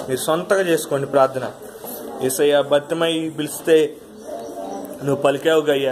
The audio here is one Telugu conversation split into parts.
మీరు సొంతగా చేసుకోండి ప్రార్థన ఏసయ్య బతిమై పిలిస్తే నువ్వు పలికావు గయ్యా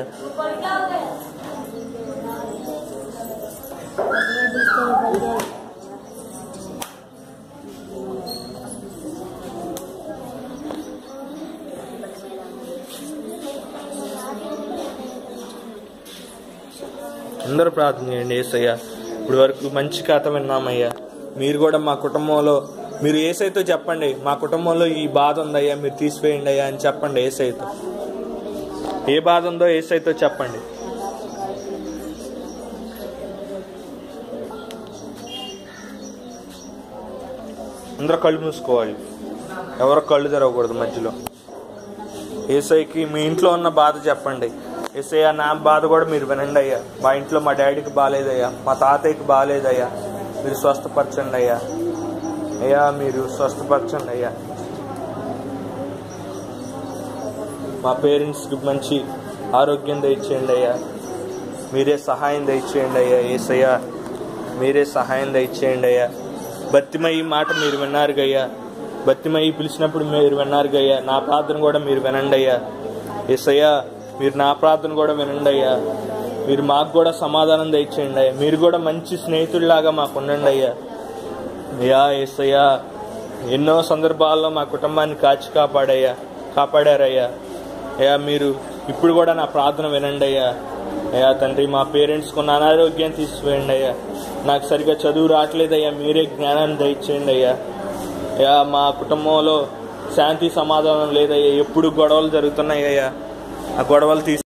అందరూ ప్రార్థన చేయండి ఏసయ్య ఇప్పుడు వరకు మంచి కథ విన్నామయ్యా మీరు కూడా మా కుటుంబంలో మీరు ఏసైతో చెప్పండి మా కుటుంబంలో ఈ బాధ ఉందయ్యా మీరు తీసివేయండి అయ్యా అని చెప్పండి ఏసైతో ఏ బాధ ఉందో ఏసైతో చెప్పండి అందరూ కళ్ళు మూసుకోవాలి ఎవరో కళ్ళు తెరవకూడదు మధ్యలో ఏసైకి మీ ఇంట్లో ఉన్న బాధ చెప్పండి ఏసయ్య నా బాధ కూడా మీరు వినండి అయ్యా మా ఇంట్లో మా డాడీకి బాగాలేదయ్యా మా తాతయ్యకి బాగాలేదయ్యా మీరు స్వస్థపరచండి అయ్యా అయ్యా మీరు స్వస్థపరచండి అయ్యా మా పేరెంట్స్కి మంచి ఆరోగ్యం దయచేయండి అయ్యా మీరే సహాయం దయచేయండి అయ్యా ఏసయ్యా మీరే సహాయం దయచేయండి అయ్యా బత్తిమయ్యి మాట మీరు విన్నారు గయ్యా బత్తిమయ్యి పిలిచినప్పుడు మీరు విన్నారు గయ్యా నా ప్రార్థన కూడా మీరు వినండి అయ్యా ఏసయ్యా మీరు నా ప్రార్థన కూడా వినండి అయ్యా మీరు మాకు కూడా సమాధానం దయచేయండి అయ్యా మీరు కూడా మంచి స్నేహితుడిలాగా మాకు ఉండండి అయ్యా అయ్యా ఏసయ్యా ఎన్నో సందర్భాల్లో మా కుటుంబాన్ని కాచి కాపాడయ్యా కాపాడారయ్యా అయ్యా మీరు ఇప్పుడు కూడా నా ప్రార్థన వినండి అయ్యా అయ్యా తండ్రి మా పేరెంట్స్కి ఉన్న అనారోగ్యం తీసివేయండి అయ్యా నాకు సరిగ్గా చదువు రావట్లేదయ్యా మీరే జ్ఞానాన్ని దయచేయండి అయ్యా అయ్యా మా కుటుంబంలో శాంతి సమాధానం లేదయ్యా ఎప్పుడు గొడవలు జరుగుతున్నాయి అయ్యా ఆ గొడవలు తీసి